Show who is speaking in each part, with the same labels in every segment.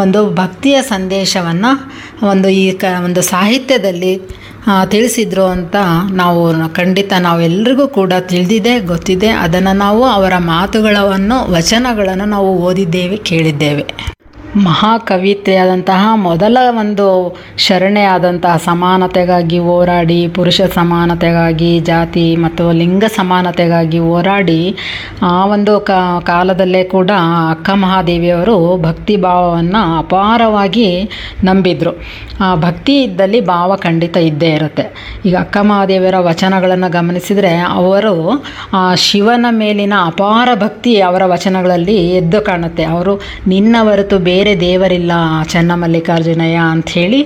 Speaker 1: ಒಂದು ಭಕ್ತಿಯ ಸಂದೇಶವನ್ನು ಒಂದು ಈ ಕ ಒಂದು ಸಾಹಿತ್ಯದಲ್ಲಿ ಆ, ತಿಳಿಸಿದ್ರು ಅಂತ ನಾವು ಖಂಡಿತ ನಾವೆಲ್ಲರಿಗೂ ಕೂಡ ತಿಳಿದಿದೆ ಗೊತ್ತಿದೆ ಅದನ್ನು ನಾವು ಅವರ ಮಾತುಗಳನ್ನು ವಚನಗಳನ್ನು ನಾವು ಓದಿದ್ದೇವೆ ಕೇಳಿದ್ದೇವೆ ಮಹಾಕವಿತೆಯಾದಂತಹ ಮೊದಲ ಒಂದು ಶರಣೆ ಆದಂತಹ ಸಮಾನತೆಗಾಗಿ ಹೋರಾಡಿ ಪುರುಷ ಸಮಾನತೆಗಾಗಿ ಜಾತಿ ಮತ್ತು ಲಿಂಗ ಸಮಾನತೆಗಾಗಿ ಹೋರಾಡಿ ಆ ಒಂದು ಕ ಕಾಲದಲ್ಲೇ ಕೂಡ ಅಕ್ಕ ಮಹಾದೇವಿಯವರು ಭಕ್ತಿ ಭಾವವನ್ನು ಅಪಾರವಾಗಿ ನಂಬಿದ್ರು ಆ ಭಕ್ತಿ ಇದ್ದಲ್ಲಿ ಭಾವ ಖಂಡಿತ ಇದ್ದೇ ಇರುತ್ತೆ ಈಗ ಅಕ್ಕ ಮಹಾದೇವಿಯರ ವಚನಗಳನ್ನು ಗಮನಿಸಿದರೆ ಅವರು ಆ ಶಿವನ ಮೇಲಿನ ಅಪಾರ ಭಕ್ತಿ ಅವರ ವಚನಗಳಲ್ಲಿ ಎದ್ದು ಕಾಣುತ್ತೆ ಅವರು ನಿನ್ನ ಹೊರತು ಬೇರೆ ದೇವರಿಲ್ಲ ಚೆನ್ನಮಲ್ಲಿಕಾರ್ಜುನಯ್ಯ ಅಂಥೇಳಿ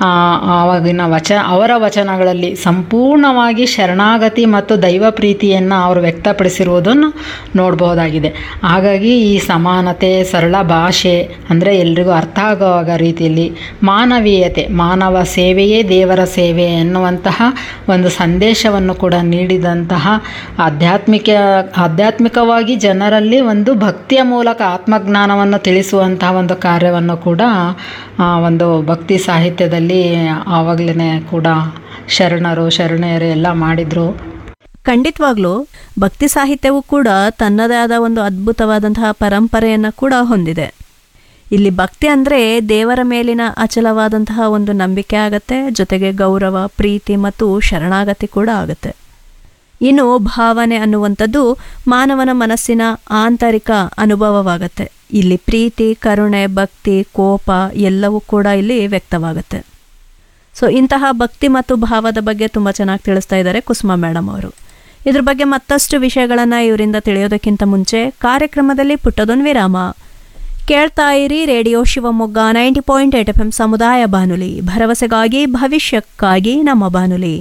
Speaker 1: ಆವಾಗಿನ ವಚ ಅವರ ವಚನಗಳಲ್ಲಿ ಸಂಪೂರ್ಣವಾಗಿ ಶರಣಾಗತಿ ಮತ್ತು ದೈವ ಪ್ರೀತಿಯನ್ನು ಅವರು ವ್ಯಕ್ತಪಡಿಸಿರುವುದನ್ನು ನೋಡಬಹುದಾಗಿದೆ ಹಾಗಾಗಿ ಈ ಸಮಾನತೆ ಸರಳ ಭಾಷೆ ಅಂದರೆ ಎಲ್ರಿಗೂ ಅರ್ಥ ಆಗೋ ರೀತಿಯಲ್ಲಿ ಮಾನವೀಯತೆ ಮಾನವ ಸೇವೆಯೇ ದೇವರ ಸೇವೆ ಎನ್ನುವಂತಹ ಒಂದು ಸಂದೇಶವನ್ನು ಕೂಡ ನೀಡಿದಂತಹ ಆಧ್ಯಾತ್ಮಿಕ ಆಧ್ಯಾತ್ಮಿಕವಾಗಿ ಜನರಲ್ಲಿ ಒಂದು ಭಕ್ತಿಯ ಮೂಲಕ ಆತ್ಮಜ್ಞಾನವನ್ನು ತಿಳಿಸುವಂತಹ ಒಂದು ಕಾರ್ಯವನ್ನು ಕೂಡ ಆ, ಒಂದು ಭಕ್ತಿ ಸಾಹಿತ್ಯದಲ್ಲಿ ಆವಾಗಲೇ ಕೂಡ ಶರಣರು ಶರಣೆಯರು ಎಲ್ಲ ಮಾಡಿದರು
Speaker 2: ಖಂಡಿತವಾಗ್ಲೂ ಭಕ್ತಿ ಸಾಹಿತ್ಯವು ಕೂಡ ತನ್ನದೇ ಆದ ಒಂದು ಅದ್ಭುತವಾದಂತಹ ಪರಂಪರೆಯನ್ನು ಕೂಡ ಹೊಂದಿದೆ ಇಲ್ಲಿ ಭಕ್ತಿ ಅಂದರೆ ದೇವರ ಮೇಲಿನ ಅಚಲವಾದಂತಹ ಒಂದು ನಂಬಿಕೆ ಆಗತ್ತೆ ಜೊತೆಗೆ ಗೌರವ ಪ್ರೀತಿ ಮತ್ತು ಶರಣಾಗತಿ ಕೂಡ ಆಗುತ್ತೆ ಇನ್ನು ಭಾವನೆ ಅನ್ನುವಂಥದ್ದು ಮಾನವನ ಮನಸ್ಸಿನ ಆಂತರಿಕ ಅನುಭವವಾಗತ್ತೆ ಇಲ್ಲಿ ಪ್ರೀತಿ ಕರುಣೆ ಭಕ್ತಿ ಕೋಪ ಎಲ್ಲವೂ ಕೂಡ ಇಲ್ಲಿ ವ್ಯಕ್ತವಾಗುತ್ತೆ ಸೊ ಇಂತಹ ಭಕ್ತಿ ಮತ್ತು ಭಾವದ ಬಗ್ಗೆ ತುಂಬ ಚೆನ್ನಾಗಿ ತಿಳಿಸ್ತಾ ಇದ್ದಾರೆ ಕುಸುಮಾ ಮೇಡಮ್ ಅವರು ಇದ್ರ ಬಗ್ಗೆ ಮತ್ತಷ್ಟು ವಿಷಯಗಳನ್ನು ಇವರಿಂದ ತಿಳಿಯೋದಕ್ಕಿಂತ ಮುಂಚೆ ಕಾರ್ಯಕ್ರಮದಲ್ಲಿ ಪುಟ್ಟದೊಂದು ವಿರಾಮ ಕೇಳ್ತಾ ಇರಿ radio Shivamogga ninety point eight F M ಸಮುದಾಯ ಬಾನುಲಿ ಭರವಸೆಗಾಗಿ ಭವಿಷ್ಯಕ್ಕಾಗಿ ನಮ್ಮ ಬಾನುಲಿ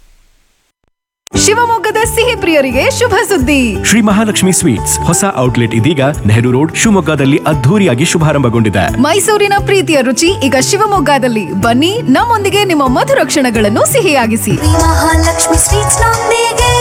Speaker 3: ಶಿವಮೊಗ್ಗದ ಸಿಹಿ ಪ್ರಿಯರಿಗೆ ಶುಭ ಸುದ್ದಿ
Speaker 4: ಶ್ರೀ ಮಹಾಲಕ್ಷ್ಮಿ ಸ್ವೀಟ್ಸ್ ಹೊಸ ಔಟ್ಲೆಟ್ ಇದೀಗ ನೆಹರು ರೋಡ್ ಶಿವಮೊಗ್ಗದಲ್ಲಿ ಅದ್ಧೂರಿಯಾಗಿ ಶುಭಾರಂಭಗೊಂಡಿದೆ
Speaker 3: ಮೈಸೂರಿನ ಪ್ರೀತಿಯ ರುಚಿ ಈಗ ಶಿವಮೊಗ್ಗದಲ್ಲಿ ಬನ್ನಿ ನಮ್ಮೊಂದಿಗೆ ನಿಮ್ಮ ಮಧುರ ಕ್ಷಣಗಳನ್ನು ಸಿಹಿಯಾಗಿಸಿ
Speaker 5: ಮಹಾಲಕ್ಷ್ಮಿ ಸ್ವೀಟ್ಸ್ ನೊಂದಿಗೆ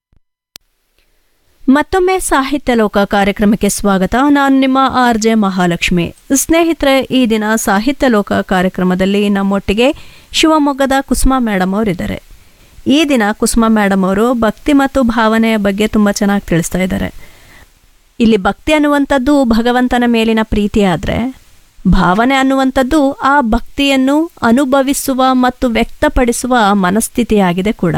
Speaker 2: ಮತ್ತೊಮ್ಮೆ ಸಾಹಿತ್ಯ ಲೋಕ ಕಾರ್ಯಕ್ರಮಕ್ಕೆ ಸ್ವಾಗತ ನಾನು ನಿಮ್ಮ ಆರ್ ಜೆ ಮಹಾಲಕ್ಷ್ಮಿ ಸ್ನೇಹಿತರೆ ಈ ದಿನ ಸಾಹಿತ್ಯ ಲೋಕ ಕಾರ್ಯಕ್ರಮದಲ್ಲಿ ನಮ್ಮೊಟ್ಟಿಗೆ ಶಿವಮೊಗ್ಗದ ಕುಸುಮಾ ಮೇಡಮ್ ಅವರಿದ್ದಾರೆ ಈ ದಿನ ಕುಸುಮಾ ಮೇಡಮ್ ಅವರು ಭಕ್ತಿ ಮತ್ತು ಭಾವನೆಯ ಬಗ್ಗೆ ತುಂಬ ಚೆನ್ನಾಗಿ ತಿಳಿಸ್ತಾ ಇದ್ದಾರೆ ಇಲ್ಲಿ ಭಕ್ತಿ ಅನ್ನುವಂಥದ್ದು ಭಗವಂತನ ಮೇಲಿನ ಪ್ರೀತಿ ಆದರೆ ಭಾವನೆ ಅನ್ನುವಂಥದ್ದು ಆ ಭಕ್ತಿಯನ್ನು ಅನುಭವಿಸುವ ಮತ್ತು ವ್ಯಕ್ತಪಡಿಸುವ ಮನಸ್ಥಿತಿಯಾಗಿದೆ ಕೂಡ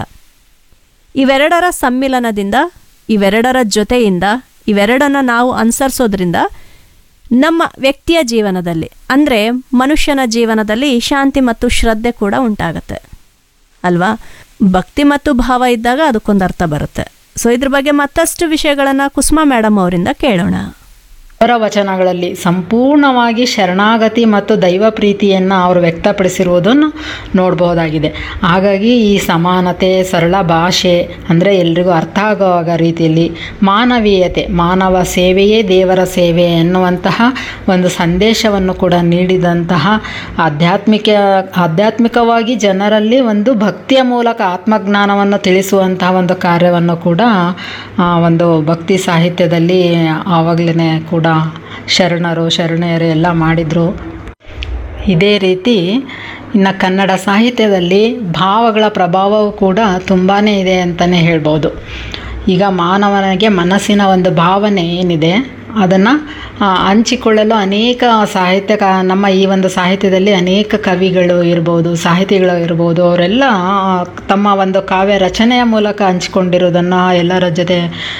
Speaker 2: ಇವೆರಡರ ಸಮ್ಮಿಲನದಿಂದ ಇವೆರಡರ ಜೊತೆಯಿಂದ ಇವೆರಡನ್ನ ನಾವು ಅನುಸರಿಸೋದ್ರಿಂದ ನಮ್ಮ ವ್ಯಕ್ತಿಯ ಜೀವನದಲ್ಲಿ ಅಂದರೆ ಮನುಷ್ಯನ ಜೀವನದಲ್ಲಿ ಶಾಂತಿ ಮತ್ತು ಶ್ರದ್ಧೆ ಕೂಡ ಉಂಟಾಗತ್ತೆ ಅಲ್ವಾ ಭಕ್ತಿ ಮತ್ತು ಭಾವ ಇದ್ದಾಗ ಅದಕ್ಕೊಂದು ಅರ್ಥ ಬರುತ್ತೆ ಸೊ ಇದ್ರ ಬಗ್ಗೆ ಮತ್ತಷ್ಟು ವಿಷಯಗಳನ್ನು ಕುಸುಮಾ ಮೇಡಮ್ ಅವರಿಂದ ಕೇಳೋಣ
Speaker 1: ಅವರ ವಚನಗಳಲ್ಲಿ ಸಂಪೂರ್ಣವಾಗಿ ಶರಣಾಗತಿ ಮತ್ತು ದೈವ ಪ್ರೀತಿಯನ್ನು ಅವರು ವ್ಯಕ್ತಪಡಿಸಿರುವುದನ್ನು ನೋಡಬಹುದಾಗಿದೆ ಹಾಗಾಗಿ ಈ ಸಮಾನತೆ ಸರಳ ಭಾಷೆ ಅಂದರೆ ಎಲ್ರಿಗೂ ಅರ್ಥ ಆಗೋ ರೀತಿಯಲ್ಲಿ ಮಾನವೀಯತೆ ಮಾನವ ಸೇವೆಯೇ ದೇವರ ಸೇವೆ ಎನ್ನುವಂತಹ ಒಂದು ಸಂದೇಶವನ್ನು ಕೂಡ ನೀಡಿದಂತಹ ಆಧ್ಯಾತ್ಮಿಕ ಆಧ್ಯಾತ್ಮಿಕವಾಗಿ ಜನರಲ್ಲಿ ಒಂದು ಭಕ್ತಿಯ ಮೂಲಕ ಆತ್ಮಜ್ಞಾನವನ್ನು ತಿಳಿಸುವಂತಹ ಒಂದು ಕಾರ್ಯವನ್ನು ಕೂಡ ಆ, ಒಂದು ಭಕ್ತಿ ಸಾಹಿತ್ಯದಲ್ಲಿ ಆವಾಗಲೇ ಕೂಡ ಶರಣರು ಶರಣೆಯರು ಎಲ್ಲ ಮಾಡಿದರು ಇದೇ ರೀತಿ ಇನ್ನು ಕನ್ನಡ ಸಾಹಿತ್ಯದಲ್ಲಿ ಭಾವಗಳ ಪ್ರಭಾವವು ಕೂಡ ತುಂಬಾ ಇದೆ ಅಂತಲೇ ಹೇಳ್ಬೋದು ಈಗ ಮಾನವನಿಗೆ ಮನಸ್ಸಿನ ಒಂದು ಭಾವನೆ ಏನಿದೆ ಅದನ್ನು ಹಂಚಿಕೊಳ್ಳಲು ಅನೇಕ ಸಾಹಿತ್ಯ ಕ ನಮ್ಮ ಈ ಒಂದು ಸಾಹಿತ್ಯದಲ್ಲಿ ಅನೇಕ ಕವಿಗಳು ಇರ್ಬೋದು ಸಾಹಿತಿಗಳು ಇರ್ಬೋದು ಅವರೆಲ್ಲ ತಮ್ಮ ಒಂದು ಕಾವ್ಯ ರಚನೆಯ ಮೂಲಕ ಹಂಚಿಕೊಂಡಿರೋದನ್ನು ಎಲ್ಲರ ಜೊತೆ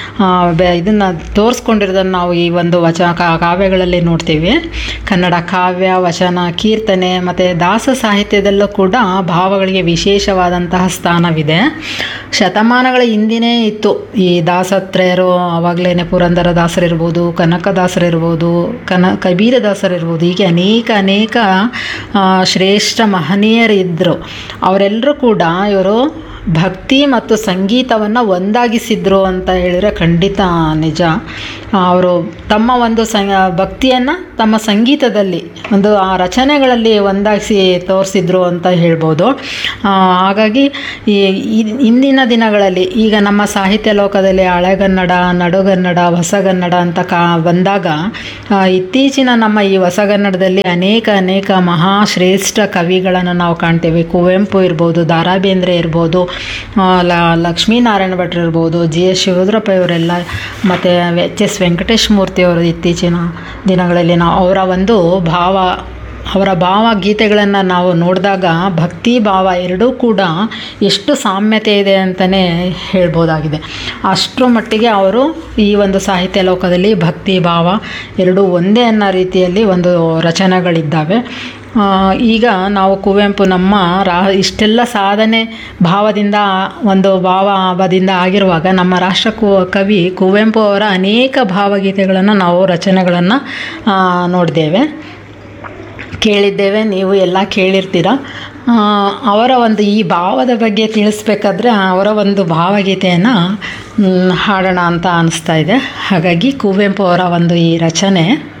Speaker 1: ಇದನ್ನು ತೋರಿಸ್ಕೊಂಡಿರೋದನ್ನು ನಾವು ಈ ಒಂದು ವಚ ಕಾ- ಕಾವ್ಯಗಳಲ್ಲಿ ನೋಡ್ತೀವಿ ಕನ್ನಡ ಕಾವ್ಯ ವಚನ ಕೀರ್ತನೆ ಮತ್ತು ದಾಸ ಸಾಹಿತ್ಯದಲ್ಲೂ ಕೂಡ ಭಾವಗಳಿಗೆ ವಿಶೇಷವಾದಂತಹ ಸ್ಥಾನವಿದೆ ಶತಮಾನಗಳ ಹಿಂದಿನೇ ಇತ್ತು ಈ ದಾಸತ್ರಯರು ಆವಾಗಲೇ ಪುರಂದರ ದಾಸರಿರ್ಬೋದು ಕನಕದಾಸರಿರ್ಬೋದು ಕನ ಕಬೀರದಾಸರಿರ್ಬೋದು ಹೀಗೆ ಅನೇಕ ಅನೇಕ ಆ, ಶ್ರೇಷ್ಠ ಮಹನೀಯರಿದ್ದರು ಅವರೆಲ್ಲರೂ ಕೂಡ ಇವರು ಭಕ್ತಿ ಮತ್ತು ಸಂಗೀತವನ್ನು ಒಂದಾಗಿಸಿದ್ರು ಅಂತ ಹೇಳಿದ್ರೆ ಖಂಡಿತ ನಿಜ ಅವರು ತಮ್ಮ ಒಂದು ಸಂ ಭಕ್ತಿಯನ್ನು ತಮ್ಮ ಸಂಗೀತದಲ್ಲಿ ಒಂದು ಆ ರಚನೆಗಳಲ್ಲಿ ಒಂದಾಗಿಸಿ ತೋರಿಸಿದ್ರು ಅಂತ ಹೇಳ್ಬೋದು ಆ, ಹಾಗಾಗಿ ಈ ಈ- ಇಂದಿನ ದಿನಗಳಲ್ಲಿ ಈಗ ನಮ್ಮ ಸಾಹಿತ್ಯ ಲೋಕದಲ್ಲಿ ಹಳೆಗನ್ನಡ ನಡುಗನ್ನಡ ಹೊಸಗನ್ನಡ ಅಂತ ಕಾ ಬಂದಾಗ ಆ, ಇತ್ತೀಚಿನ ನಮ್ಮ ಈ ಹೊಸಗನ್ನಡದಲ್ಲಿ ಅನೇಕ ಅನೇಕ ಮಹಾಶ್ರೇಷ್ಠ ಕವಿಗಳನ್ನು ನಾವು ಕಾಣ್ತೇವೆ ಕುವೆಂಪು ಇರ್ಬೋದು ದಾರಾ ಬೇಂದ್ರೆ ಇರ್ಬೋದು ಆ, ಲ ಲಕ್ಷ್ಮೀನಾರಾಯಣ ಭಟ್ರು ಇರ್ಬೋದು ಜಿ ಎಸ್ ಶಿವರುದ್ರಪ್ಪ ಇವರೆಲ್ಲ ಮತ್ತು ಎಚ್ ಎಸ್ ವೆಂಕಟೇಶ್ ಮೂರ್ತಿ ಅವರು ಇತ್ತೀಚಿನ ದಿನಗಳಲ್ಲಿ ನಾವು ಅವರ ಒಂದು ಭಾವ ಅವರ ಭಾವಗೀತೆಗಳನ್ನು ನಾವು ನೋಡಿದಾಗ ಭಕ್ತಿ ಭಾವ ಎರಡೂ ಕೂಡ ಎಷ್ಟು ಸಾಮ್ಯತೆ ಇದೆ ಅಂತಲೇ ಹೇಳ್ಬೋದಾಗಿದೆ ಅಷ್ಟರ ಮಟ್ಟಿಗೆ ಅವರು ಈ ಒಂದು ಸಾಹಿತ್ಯ ಲೋಕದಲ್ಲಿ ಭಕ್ತಿ ಭಾವ ಎರಡೂ ಒಂದೇ ಅನ್ನೋ ರೀತಿಯಲ್ಲಿ ಒಂದು ರಚನೆಗಳಿದ್ದಾವೆ ಆ, ಈಗ ನಾವು ಕುವೆಂಪು ನಮ್ಮ ರಾ ಇಷ್ಟೆಲ್ಲ ಸಾಧನೆ ಭಾವದಿಂದ ಒಂದು ಭಾವ ಭಾವದಿಂದ ಆಗಿರುವಾಗ ನಮ್ಮ ರಾಷ್ಟ್ರ ಕು ಕವಿ ಕುವೆಂಪು ಅವರ ಅನೇಕ ಭಾವಗೀತೆಗಳನ್ನು ನಾವು ರಚನೆಗಳನ್ನು ನೋಡಿದ್ದೇವೆ ಕೇಳಿದ್ದೇವೆ ನೀವು ಎಲ್ಲ ಕೇಳಿರ್ತೀರ ಆ, ಅವರ ಒಂದು ಈ ಭಾವದ ಬಗ್ಗೆ ತಿಳಿಸ್ಬೇಕಾದ್ರೆ ಅವರ ಒಂದು ಭಾವಗೀತೆಯನ್ನು ಮ್, ಹಾಡೋಣ ಅಂತ ಅನಿಸ್ತಾ ಇದೆ ಹಾಗಾಗಿ ಕುವೆಂಪು ಅವರ ಒಂದು ಈ ರಚನೆ